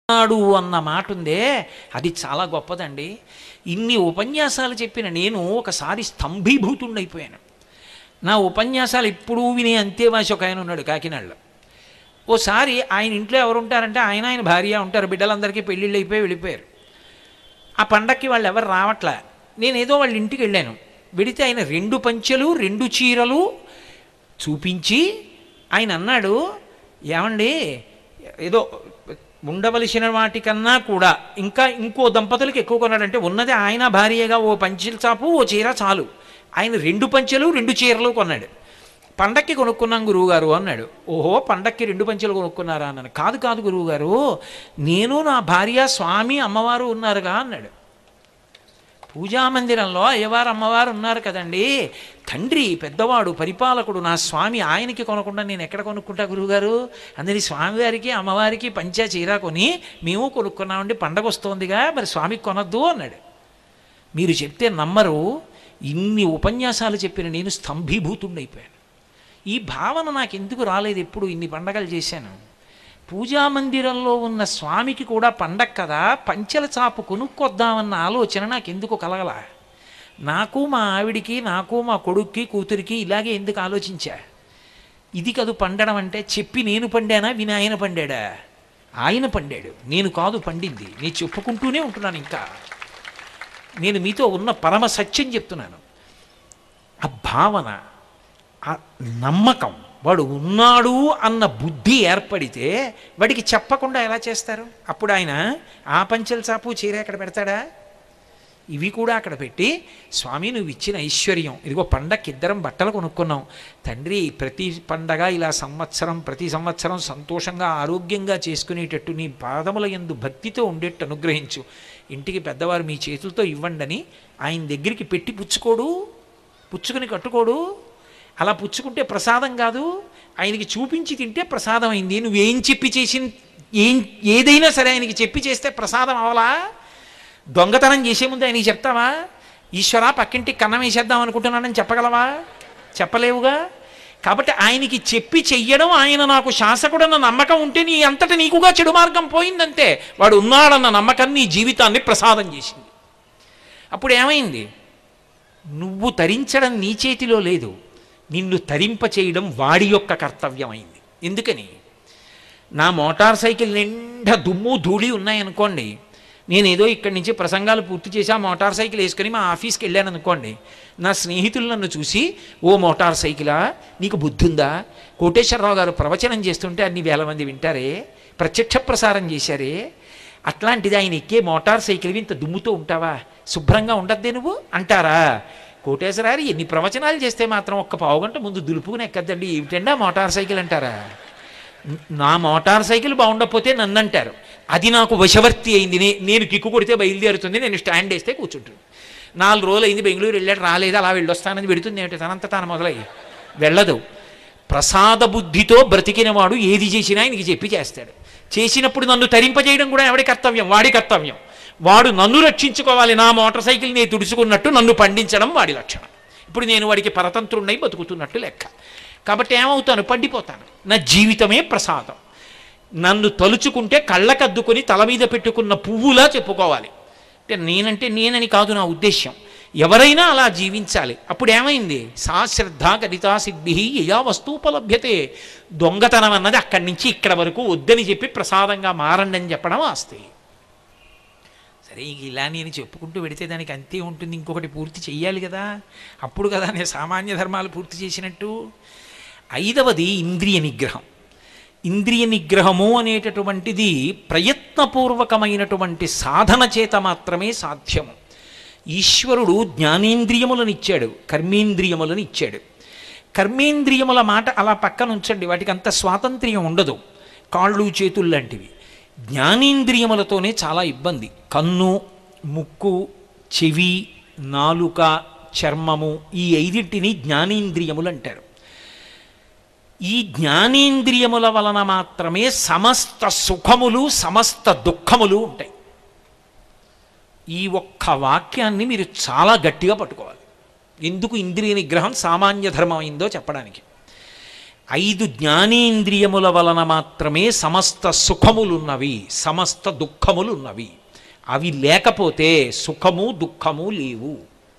ఉన్నాడు అన్న మాట ఉందే అది చాలా గొప్పదండి ఇన్ని ఉపన్యాసాలు చెప్పిన నేను ఒకసారి స్తంభీభూతుండైపోయాను నా ఉపన్యాసాలు ఎప్పుడూ వినే అంతేవాసి ఒక ఆయన ఉన్నాడు కాకినాడలో ఓసారి ఆయన ఇంట్లో ఎవరు ఉంటారంటే ఆయన ఆయన భార్య ఉంటారు బిడ్డలందరికీ పెళ్ళిళ్ళు అయిపోయి వెళ్ళిపోయారు ఆ పండక్కి వాళ్ళు ఎవరు రావట్లే నేను ఏదో వాళ్ళ ఇంటికి వెళ్ళాను వెడితే ఆయన రెండు పంచెలు రెండు చీరలు చూపించి ఆయన అన్నాడు ఏమండి ఏదో ఉండవలసిన వాటికన్నా కూడా ఇంకా ఇంకో దంపతులకి ఎక్కువ కొన్నాడంటే ఉన్నది ఆయన భార్యగా ఓ పంచెల చాపు ఓ చీర చాలు ఆయన రెండు పంచెలు రెండు చీరలు కొన్నాడు పండక్కి కొనుక్కున్నాం గురువుగారు అన్నాడు ఓహో పండక్కి రెండు పంచెలు కొనుక్కున్నారా అన్నాను కాదు కాదు గురువుగారు నేను నా భార్య స్వామి అమ్మవారు ఉన్నారుగా అన్నాడు పూజామందిరంలో అయ్యవారు అమ్మవారు ఉన్నారు కదండి తండ్రి పెద్దవాడు పరిపాలకుడు నా స్వామి ఆయనకి కొనకుండా నేను ఎక్కడ కొనుక్కుంటా గురువుగారు అందుని స్వామివారికి అమ్మవారికి పంచా చీర కొని మేము కొనుక్కున్నామండి పండగ వస్తోందిగా మరి స్వామికి కొనద్దు అన్నాడు మీరు చెప్తే నమ్మరు ఇన్ని ఉపన్యాసాలు చెప్పిన నేను స్తంభీభూతుండైపోయాను ఈ భావన నాకు ఎందుకు రాలేదు ఎప్పుడు ఇన్ని పండగలు చేశాను పూజామందిరంలో ఉన్న స్వామికి కూడా పండగ కదా పంచెల చాపు కొనుక్కొద్దామన్న ఆలోచన నాకు ఎందుకు కలగల నాకు మా ఆవిడికి నాకు మా కొడుక్కి కూతురికి ఇలాగే ఎందుకు ఆలోచించా ఇది కదు పండడం అంటే చెప్పి నేను పండానా విని ఆయన పండాడా ఆయన పండాడు నేను కాదు పండింది నేను చెప్పుకుంటూనే ఉంటున్నాను ఇంకా నేను మీతో ఉన్న పరమ సత్యం చెప్తున్నాను ఆ భావన ఆ నమ్మకం వాడు ఉన్నాడు అన్న బుద్ధి ఏర్పడితే వాడికి చెప్పకుండా ఎలా చేస్తారు అప్పుడు ఆయన ఆ పంచెల చాపు చీర అక్కడ పెడతాడా ఇవి కూడా అక్కడ పెట్టి స్వామి నువ్వు ఇచ్చిన ఐశ్వర్యం ఇదిగో పండక్కి ఇద్దరం బట్టలు కొనుక్కున్నాం తండ్రి ప్రతి పండగ ఇలా సంవత్సరం ప్రతి సంవత్సరం సంతోషంగా ఆరోగ్యంగా చేసుకునేటట్టు నీ పాదముల ఎందు భక్తితో ఉండేట్టు అనుగ్రహించు ఇంటికి పెద్దవారు మీ చేతులతో ఇవ్వండి అని ఆయన దగ్గరికి పెట్టి పుచ్చుకోడు పుచ్చుకుని కట్టుకోడు అలా పుచ్చుకుంటే ప్రసాదం కాదు ఆయనకి చూపించి తింటే ప్రసాదం అయింది నువ్వేం చెప్పి చేసిన ఏం ఏదైనా సరే ఆయనకి చెప్పి చేస్తే ప్రసాదం అవలా దొంగతనం చేసే ముందు ఆయనకి చెప్తావా ఈశ్వర పక్కింటికి కన్నం వేసేద్దాం అనుకుంటున్నానని చెప్పగలవా చెప్పలేవుగా కాబట్టి ఆయనకి చెప్పి చెయ్యడం ఆయన నాకు శాసకుడన్న నమ్మకం ఉంటే నీ అంతట నీకుగా చెడు మార్గం పోయిందంతే వాడు ఉన్నాడన్న నమ్మకం నీ జీవితాన్ని ప్రసాదం చేసింది అప్పుడు ఏమైంది నువ్వు తరించడం నీ చేతిలో లేదు నిన్ను తరింప చేయడం వాడి యొక్క కర్తవ్యమైంది ఎందుకని నా మోటార్ సైకిల్ నిండా దుమ్ము ధూళి ఉన్నాయనుకోండి నేను ఏదో ఇక్కడి నుంచి ప్రసంగాలు పూర్తి చేసి ఆ మోటార్ సైకిల్ వేసుకొని మా ఆఫీస్కి వెళ్ళాను అనుకోండి నా స్నేహితులు నన్ను చూసి ఓ మోటార్ సైకిలా నీకు బుద్ధి ఉందా కోటేశ్వరరావు గారు ప్రవచనం చేస్తుంటే అన్ని వేల మంది వింటారే ప్రత్యక్ష ప్రసారం చేశారే అట్లాంటిది ఆయన ఎక్కే మోటార్ సైకిల్ ఇంత దుమ్ముతో ఉంటావా శుభ్రంగా ఉండద్దే నువ్వు అంటారా కోటేశ్వరారు ఎన్ని ప్రవచనాలు చేస్తే మాత్రం ఒక్క పావుగంట ముందు దులుపుకుని ఎక్కద్దండి ఏమిటండి ఆ మోటార్ సైకిల్ అంటారా నా మోటార్ సైకిల్ బాగుండకపోతే నన్ను అంటారు అది నాకు వశవర్తి అయింది నే- నేను కిక్కు కొడితే బయలుదేరుతుంది నేను స్టాండ్ వేస్తే కూర్చుంటుంది నాలుగు రోజులు అయింది బెంగళూరు వెళ్ళాడు రాలేదు అలా వెళ్ళొస్తానని పెడుతుంది ఏమిటి తనంత తాను మొదలై వెళ్ళదు ప్రసాద బుద్ధితో బ్రతికిన వాడు ఏది చేసినా ఆయనకి చెప్పి చేస్తాడు చేసినప్పుడు నన్ను తరింపజేయడం కూడా ఎవడి కర్తవ్యం వాడి కర్తవ్యం వాడు నన్ను రక్షించుకోవాలి నా మోటార్ సైకిల్ నేను తుడుచుకున్నట్టు నన్ను పండించడం వాడి లక్షణం ఇప్పుడు నేను వాడికి పరతంత్రున్నై బతుకుతున్నట్టు లెక్క కాబట్టి ఏమవుతాను పండిపోతాను నా జీవితమే ప్రసాదం నన్ను తలుచుకుంటే కళ్ళకద్దుకొని తల మీద పెట్టుకున్న పువ్వులా చెప్పుకోవాలి అంటే నేనంటే నేనని కాదు నా ఉద్దేశ్యం ఎవరైనా అలా జీవించాలి అప్పుడు ఏమైంది సా శ్రద్ధ గరితా సిద్ధి యయా వస్తువుపలభ్యతే దొంగతనం అన్నది అక్కడి నుంచి ఇక్కడ వరకు వద్దని చెప్పి ప్రసాదంగా మారండి అని చెప్పడం ఆస్తి సరే ఇంక ఇలా నేను చెప్పుకుంటూ పెడితే దానికి అంతే ఉంటుంది ఇంకొకటి పూర్తి చెయ్యాలి కదా అప్పుడు కదా నేను సామాన్య ధర్మాలు పూర్తి చేసినట్టు ఐదవది ఇంద్రియ నిగ్రహం ఇంద్రియ నిగ్రహము అనేటటువంటిది ప్రయత్నపూర్వకమైనటువంటి సాధన చేత మాత్రమే సాధ్యము ఈశ్వరుడు జ్ఞానేంద్రియములను ఇచ్చాడు కర్మేంద్రియములను ఇచ్చాడు కర్మేంద్రియముల మాట అలా పక్కన ఉంచండి వాటికి అంత స్వాతంత్ర్యం ఉండదు కాళ్ళు చేతులు లాంటివి జ్ఞానేంద్రియములతోనే చాలా ఇబ్బంది కన్ను ముక్కు చెవి నాలుక చర్మము ఈ ఐదింటిని జ్ఞానేంద్రియములు అంటారు ఈ జ్ఞానేంద్రియముల వలన మాత్రమే సమస్త సుఖములు సమస్త దుఃఖములు ఉంటాయి ఈ ఒక్క వాక్యాన్ని మీరు చాలా గట్టిగా పట్టుకోవాలి ఎందుకు ఇంద్రియ నిగ్రహం సామాన్య ధర్మం అయిందో చెప్పడానికి ఐదు జ్ఞానేంద్రియముల వలన మాత్రమే సమస్త సుఖములున్నవి సమస్త దుఃఖములున్నవి అవి లేకపోతే సుఖము దుఃఖము లేవు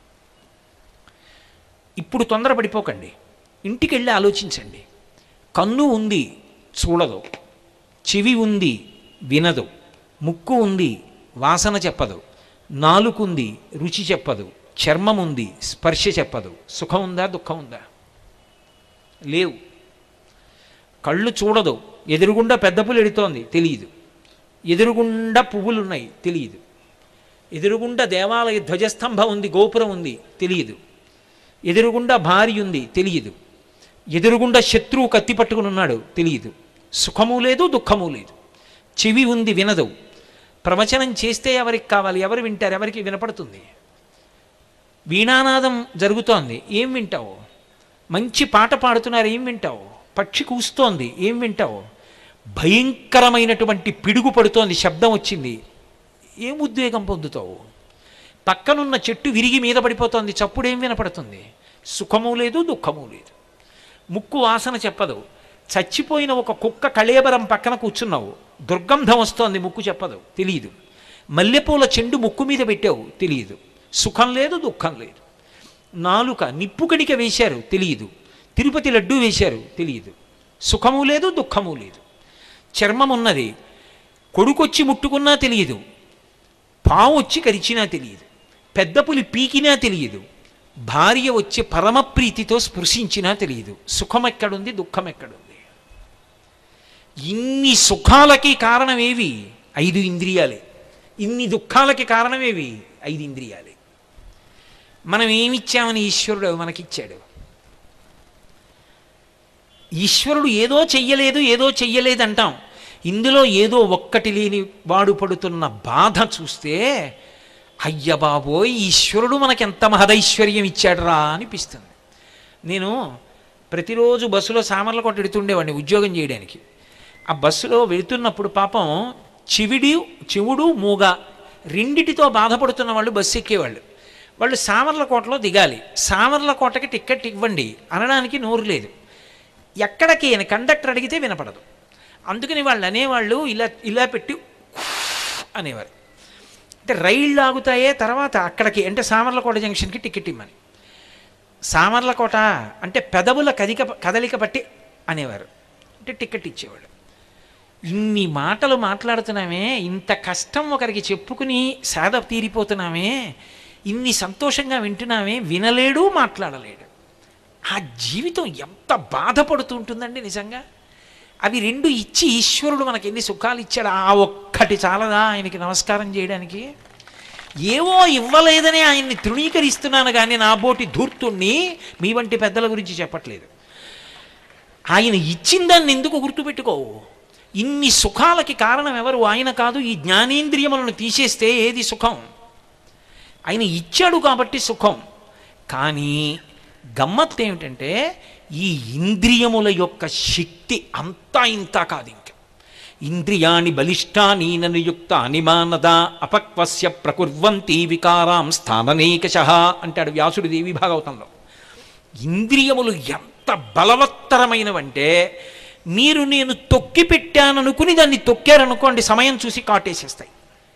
ఇప్పుడు తొందరపడిపోకండి ఇంటికి వెళ్ళి ఆలోచించండి కన్ను ఉంది చూడదు చెవి ఉంది వినదు ముక్కు ఉంది వాసన చెప్పదు నాలుకుంది రుచి చెప్పదు చర్మం ఉంది స్పర్శ చెప్పదు సుఖం ఉందా దుఃఖం ఉందా లేవు కళ్ళు చూడదు ఎదురుగుండా పెద్ద పులు ఎడుతోంది తెలియదు ఎదురుగుండా పువ్వులున్నాయి తెలియదు ఎదురుగుండా దేవాలయ ధ్వజస్తంభం ఉంది గోపురం ఉంది తెలియదు ఎదురుగుండా భార్య ఉంది తెలియదు ఎదురుగుండా శత్రువు కత్తి పట్టుకుని ఉన్నాడు తెలియదు సుఖము లేదు దుఃఖము లేదు చెవి ఉంది వినదు ప్రవచనం చేస్తే ఎవరికి కావాలి ఎవరు వింటారు ఎవరికి వినపడుతుంది వీణానాదం జరుగుతోంది ఏం వింటావు మంచి పాట పాడుతున్నారు ఏం వింటావు పక్షి కూస్తోంది ఏం వింటావు భయంకరమైనటువంటి పిడుగు పడుతోంది శబ్దం వచ్చింది ఏం ఉద్వేగం పొందుతావు పక్కనున్న చెట్టు విరిగి మీద పడిపోతోంది చప్పుడేం వినపడుతుంది సుఖము లేదు దుఃఖము లేదు ముక్కు వాసన చెప్పదు చచ్చిపోయిన ఒక కుక్క కళేబరం పక్కన కూర్చున్నావు దుర్గంధం వస్తోంది ముక్కు చెప్పదు తెలియదు మల్లెపూల చెండు ముక్కు మీద పెట్టావు తెలియదు సుఖం లేదు దుఃఖం లేదు నాలుక నిప్పు కణిక వేశారు తెలియదు తిరుపతి లడ్డు వేశారు తెలియదు సుఖము లేదు దుఃఖము లేదు చర్మం ఉన్నది కొడుకొచ్చి ముట్టుకున్నా తెలియదు పాము వచ్చి కరిచినా తెలియదు పెద్ద పులి పీకినా తెలియదు భార్య వచ్చి పరమప్రీతితో స్పృశించినా తెలియదు సుఖం ఎక్కడుంది దుఃఖం ఎక్కడుంది ఇన్ని సుఖాలకి కారణమేవి ఐదు ఇంద్రియాలే ఇన్ని దుఃఖాలకి కారణమేవి ఐదు ఇంద్రియాలే మనం ఏమిచ్చామని ఈశ్వరుడు మనకిచ్చాడు ఈశ్వరుడు ఏదో చెయ్యలేదు ఏదో చెయ్యలేదు అంటాం ఇందులో ఏదో ఒక్కటి లేని వాడు పడుతున్న బాధ చూస్తే అయ్య బాబోయ్ ఈశ్వరుడు మనకెంత మహదైశ్వర్యం ఇచ్చాడురా అనిపిస్తుంది నేను ప్రతిరోజు బస్సులో సామర్ల కొట్ట ఎడుతుండేవాడిని ఉద్యోగం చేయడానికి ఆ బస్సులో వెళుతున్నప్పుడు పాపం చెవిడి చెవుడు మూగ రెండిటితో బాధపడుతున్న వాళ్ళు బస్సు ఎక్కేవాళ్ళు వాళ్ళు సామర్లకోటలో దిగాలి సామర్లకోటకి టిక్కెట్ ఇవ్వండి అనడానికి నోరు లేదు ఎక్కడికి అని కండక్టర్ అడిగితే వినపడదు అందుకని వాళ్ళు అనేవాళ్ళు ఇలా ఇలా పెట్టి అనేవారు అంటే రైళ్ళు ఆగుతాయే తర్వాత అక్కడికి అంటే సామర్లకోట జంక్షన్కి టికెట్ ఇమ్మని సామర్లకోట అంటే పెదవుల కదిక కదలిక బట్టి అనేవారు అంటే టికెట్ ఇచ్చేవాళ్ళు ఇన్ని మాటలు మాట్లాడుతున్నామే ఇంత కష్టం ఒకరికి చెప్పుకుని సేద తీరిపోతున్నామే ఇన్ని సంతోషంగా వింటున్నామే వినలేడు మాట్లాడలేడు ఆ జీవితం ఎంత బాధపడుతూ ఉంటుందండి నిజంగా అవి రెండు ఇచ్చి ఈశ్వరుడు మనకి ఎన్ని సుఖాలు ఇచ్చాడు ఆ ఒక్కటి చాలదా ఆయనకి నమస్కారం చేయడానికి ఏవో ఇవ్వలేదని ఆయన్ని తృణీకరిస్తున్నాను కానీ నా బోటి ధూర్తుణ్ణి మీ వంటి పెద్దల గురించి చెప్పట్లేదు ఆయన ఇచ్చిన దాన్ని ఎందుకు గుర్తుపెట్టుకోవు ఇన్ని సుఖాలకి కారణం ఎవరు ఆయన కాదు ఈ జ్ఞానేంద్రియములను తీసేస్తే ఏది సుఖం ఆయన ఇచ్చాడు కాబట్టి సుఖం కానీ గమ్మత్తు ఏమిటంటే ఈ ఇంద్రియముల యొక్క శక్తి అంతా ఇంత కాదు ఇంక ఇంద్రియాణి బలిష్టాని ననుయుక్త అనిమానద అపక్వస్య ప్రకుర్వంతి వికారాం స్థాననేకశ అంటాడు వ్యాసుడి దేవి భాగవతంలో ఇంద్రియములు ఎంత బలవత్తరమైనవంటే మీరు నేను తొక్కి పెట్టాననుకుని దాన్ని తొక్కారనుకోండి సమయం చూసి కాటేసేస్తాయి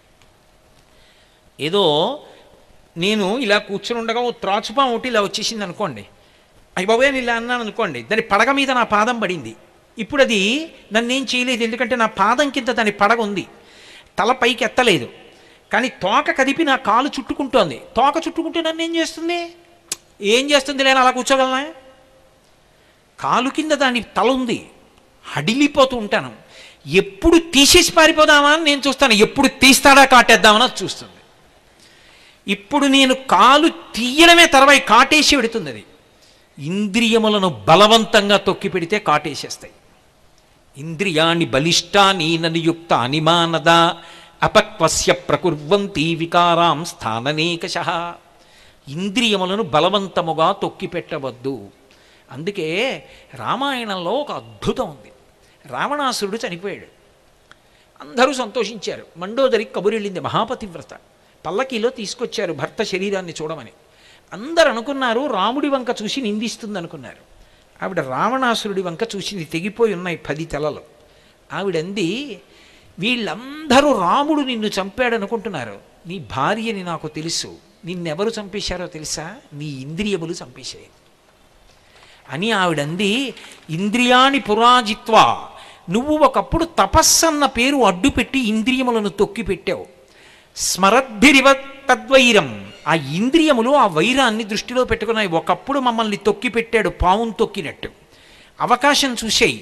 ఏదో నేను ఇలా కూర్చుని ఉండగా ఓ త్రాచుపాం ఒకటి ఇలా వచ్చేసింది అనుకోండి అయ్యి బాబోయ్ నేను ఇలా అన్నాను అనుకోండి దాని పడగ మీద నా పాదం పడింది ఇప్పుడు అది నన్ను ఏం చేయలేదు ఎందుకంటే నా పాదం కింద దాని పడగ ఉంది తల పైకి ఎత్తలేదు కానీ తోక కదిపి నా కాలు చుట్టుకుంటోంది తోక చుట్టుకుంటే నన్ను ఏం చేస్తుంది ఏం చేస్తుంది నేను అలా కూర్చోగలనా కాలు కింద దాని తల ఉంది హడిలిపోతూ ఉంటాను ఎప్పుడు తీసేసి పారిపోదామా అని నేను చూస్తాను ఎప్పుడు తీస్తాడా కాటేద్దామని అది చూస్తుంది ఇప్పుడు నేను కాలు తీయడమే తర్వాయి కాటేసి పెడుతుంది అది ఇంద్రియములను బలవంతంగా తొక్కి పెడితే కాటేసేస్తాయి ఇంద్రియాణి బలిష్టాని ననియుక్త అనిమానద అపక్వస్య ప్రకుర్వంతి వికారాం స్థాననేకశ ఇంద్రియములను బలవంతముగా తొక్కి పెట్టవద్దు అందుకే రామాయణంలో ఒక అద్భుతం ఉంది రావణాసురుడు చనిపోయాడు అందరూ సంతోషించారు మండోదరికి కబురెళ్ళింది మహాపతివ్రత పల్లకీలో తీసుకొచ్చారు భర్త శరీరాన్ని చూడమని అందరు అనుకున్నారు రాముడి వంక చూసి నిందిస్తుంది అనుకున్నారు ఆవిడ రావణాసురుడి వంక చూసింది తెగిపోయి ఉన్నాయి పది తలలు ఆవిడంది వీళ్ళందరూ రాముడు నిన్ను చంపాడు అనుకుంటున్నారు నీ భార్యని నాకు తెలుసు నిన్నెవరు చంపేశారో తెలుసా నీ ఇంద్రియములు చంపేశాయి అని ఆవిడంది ఇంద్రియాని పురాజిత్వ నువ్వు ఒకప్పుడు తపస్సన్న పేరు అడ్డుపెట్టి ఇంద్రియములను తొక్కి పెట్టావు స్మరద్భిరివ తద్వైరం ఆ ఇంద్రియములు ఆ వైరాన్ని దృష్టిలో పెట్టుకున్నాయి ఒకప్పుడు మమ్మల్ని తొక్కి పెట్టాడు పావును తొక్కినట్టు అవకాశం చూసేయి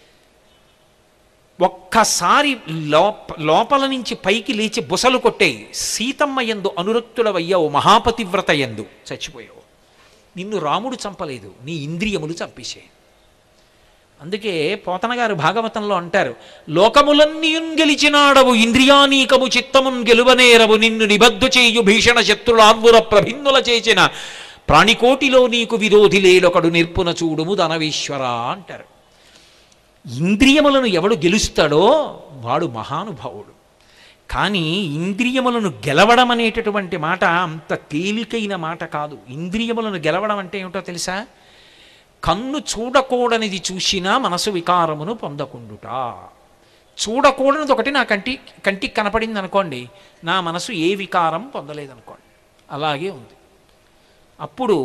ఒక్కసారి లోప లోపల నుంచి పైకి లేచి బుసలు కొట్టేయి సీతమ్మ ఎందు అనురక్తుడవయ్యావు మహాపతివ్రత ఎందు చచ్చిపోయావు నిన్ను రాముడు చంపలేదు నీ ఇంద్రియములు చంపేశాయి అందుకే పోతన గారు భాగవతంలో అంటారు లోకములన్నీయున్ గెలిచినాడవు ఇంద్రియానీకము చిత్తమున్ గెలువనేరవు నిన్ను నిబద్ధు చేయు భీషణ శత్రులాన్వుర ప్రభిన్నుల చేసిన ప్రాణికోటిలో నీకు విరోధి లేలొకడు నిర్పున చూడుము ధనవీశ్వర అంటారు ఇంద్రియములను ఎవడు గెలుస్తాడో వాడు మహానుభావుడు కానీ ఇంద్రియములను గెలవడం అనేటటువంటి మాట అంత తేలికైన మాట కాదు ఇంద్రియములను గెలవడం అంటే ఏమిటో తెలుసా కన్ను చూడకూడనిది చూసినా మనసు వికారమును పొందకుండుట చూడకూడనిది ఒకటి నా కంటి కంటికి కనపడింది అనుకోండి నా మనసు ఏ వికారం పొందలేదనుకోండి అలాగే ఉంది అప్పుడు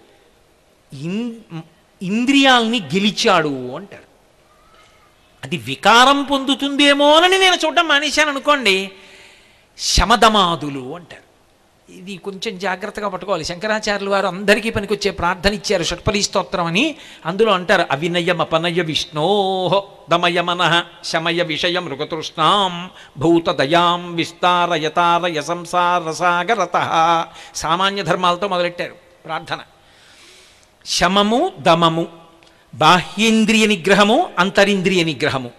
ఇన్ ఇంద్రియాల్ని గెలిచాడు అంటారు అది వికారం పొందుతుందేమోనని నేను చూడడం మానేశాను అనుకోండి శమదమాదులు అంటారు ఇది కొంచెం జాగ్రత్తగా పట్టుకోవాలి శంకరాచార్యులు వారు అందరికీ పనికొచ్చే ప్రార్థన ఇచ్చారు షట్పలి స్తోత్రం అని అందులో అంటారు అవినయం అపనయ విష్ణో దమయ మనః శమయ విషయ మృగతృష్ణాం భూత దయాం విస్తారయతారయ సంసార సాగరత సామాన్య ధర్మాలతో మొదలెట్టారు ప్రార్థన శమము దమము బాహ్యేంద్రియ నిగ్రహము అంతరింద్రియ నిగ్రహము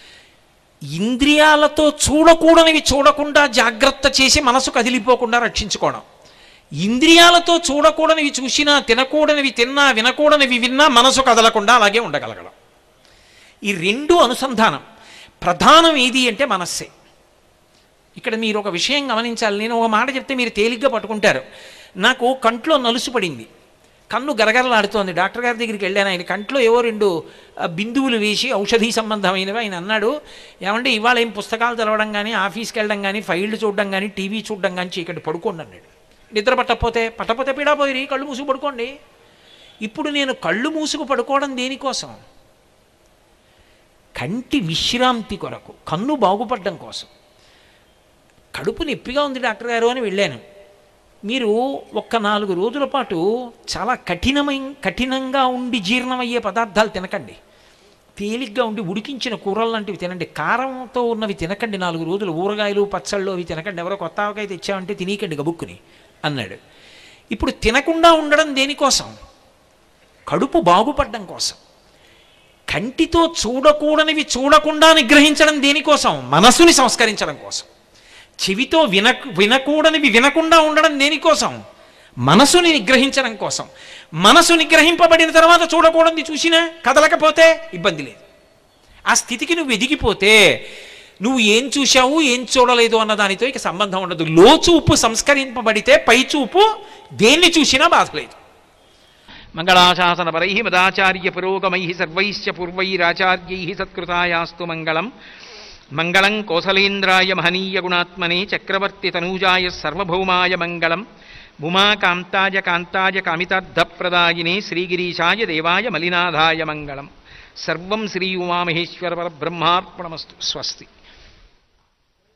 ఇంద్రియాలతో చూడకూడనివి చూడకుండా జాగ్రత్త చేసి మనసు కదిలిపోకుండా రక్షించుకోవడం ఇంద్రియాలతో చూడకూడనివి చూసినా తినకూడనివి తిన్నా వినకూడనివి విన్నా మనసు కదలకుండా అలాగే ఉండగలగడం ఈ రెండు అనుసంధానం ప్రధానం ఏది అంటే మనస్సే ఇక్కడ మీరు ఒక విషయం గమనించాలి నేను ఒక మాట చెప్తే మీరు తేలిగ్గా పట్టుకుంటారు నాకు కంట్లో నలుసు పడింది కన్ను గరగరలాడుతోంది డాక్టర్ గారి దగ్గరికి వెళ్ళాను ఆయన కంట్లో ఏవో రెండు ఆ, బిందువులు వేసి ఔషధీ సంబంధమైనవి ఆయన అన్నాడు ఏమంటే ఇవాళ ఏం పుస్తకాలు చదవడం కానీ ఆఫీస్కి వెళ్ళడం కానీ ఫైళ్ళు చూడడం కానీ టీవీ చూడడం కానీ చీకటి పడుకోండి అన్నాడు నిద్ర పట్టకపోతే పట్టకపోతే పీడాపోయి కళ్ళు మూసుకు పడుకోండి ఇప్పుడు నేను కళ్ళు మూసుకు పడుకోవడం దేనికోసం కంటి విశ్రాంతి కొరకు కన్ను బాగుపడడం కోసం కడుపు నొప్పిగా ఉంది డాక్టర్ గారు అని వెళ్ళాను మీరు ఒక్క నాలుగు రోజుల పాటు చాలా కఠినమైన కఠినంగా ఉండి జీర్ణమయ్యే పదార్థాలు తినకండి తేలిగ్గా ఉండి ఉడికించిన కూరలు లాంటివి తినండి కారంతో ఉన్నవి తినకండి నాలుగు రోజులు ఊరగాయలు పచ్చళ్ళు అవి తినకండి ఎవరో కొత్త ఆవకాయ తెచ్చామంటే తినీకండి గబుక్కుని అన్నాడు ఇప్పుడు తినకుండా ఉండడం దేనికోసం కడుపు బాగుపడడం కోసం కంటితో చూడకూడనివి చూడకుండా నిగ్రహించడం దేనికోసం మనసుని సంస్కరించడం కోసం చెవితో విన వినకూడనివి వినకుండా ఉండడం దేనికోసం మనసుని నిగ్రహించడం కోసం మనసు నిగ్రహింపబడిన తర్వాత చూడకూడనిది చూసినా కదలకపోతే ఇబ్బంది లేదు ఆ స్థితికి నువ్వు ఎదిగిపోతే నువ్వు ఏం చూశావు ఏం చూడలేదు అన్న దానితో ఇక సంబంధం ఉండదు లోచూపు సంస్కరింపబడితే పైచూపు దేన్ని చూసినా బాధ లేదు మంగళాశాసనపరై మదాచార్య పురోగమై సర్వైశ్చ పూర్వైరాచార్యై సత్కృతాయాస్తు మంగళం మంగళం కోసలేంద్రాయ మహనీయ గుణాత్మనే చక్రవర్తి తనూజాయ సర్వభౌమాయ మంగళం ఉమాకాంతాయ కాంతాయ కామితార్థప్రదాయినే శ్రీగిరీశాయ దేవాయ మలినాథాయ మంగళం సర్వం శ్రీ ఉమామహేశ్వర పరబ్రహ్మార్పణమస్తు స్వస్తి